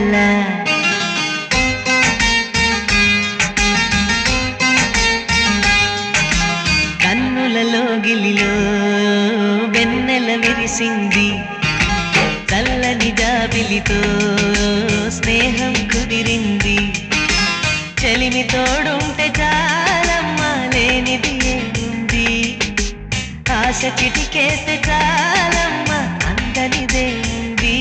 లా కన్నులలో గిలిలో వెన్నెల విరిసింది చల్లని జాబిలితో స్నేహం కుదిరింది చెలిమి తోడుంటే చాలమ్మా లేనిది ఏముంది ఆశ చిటికేస్తే చాలమ్మా అందనిదే ఉంది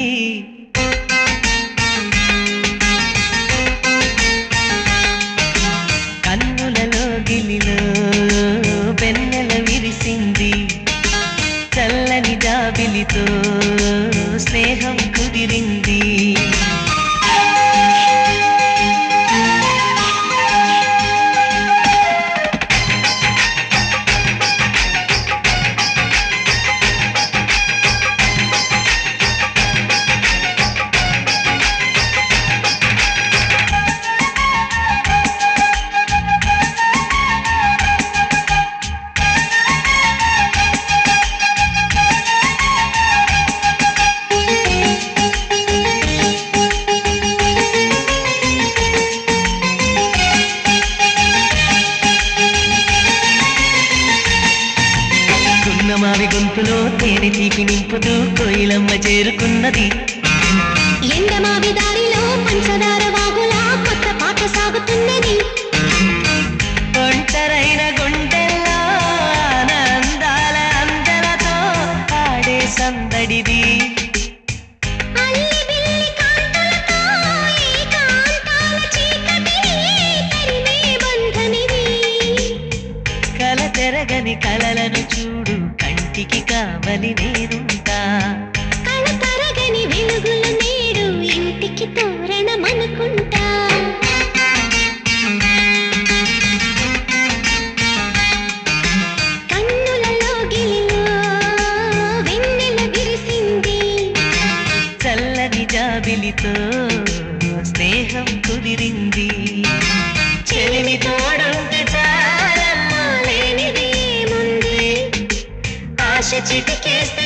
కన్నులలో గిలిలో వెన్నెల విరిసింది చల్లని జాబిలితో స్నేహం కుదిరింది గున్నమావి గొంతులో తేనె తీపి నింపుతూ కోయిలమ్మ చేరుకున్నది ఎండమావి దారిలో పంచదార వాగులా కొత్త పాట సాగుతున్నది ఒంటరైన గుండెల్లో ఆనందాల అందలతో ఆడే సందడిది అల్లి బిల్లి కాంతులతో ఏకాంతాల చీకటిని తరిమే బంధమిది కల తెరగని కలలను చూడు కంటికి కావలి నేనుంటా కళ తరగని వెలుగుల నేడు ఇంటికి తోరణమనుకుంటా కన్నులలో గిలిలో వెన్నెల విరిసింది చల్లని జాబిలితో స్నేహం కుదిరింది చెలిమి తోడుంటే చాలమ్మా లేనిది ఏముంది ఆశ చిటికేస్తే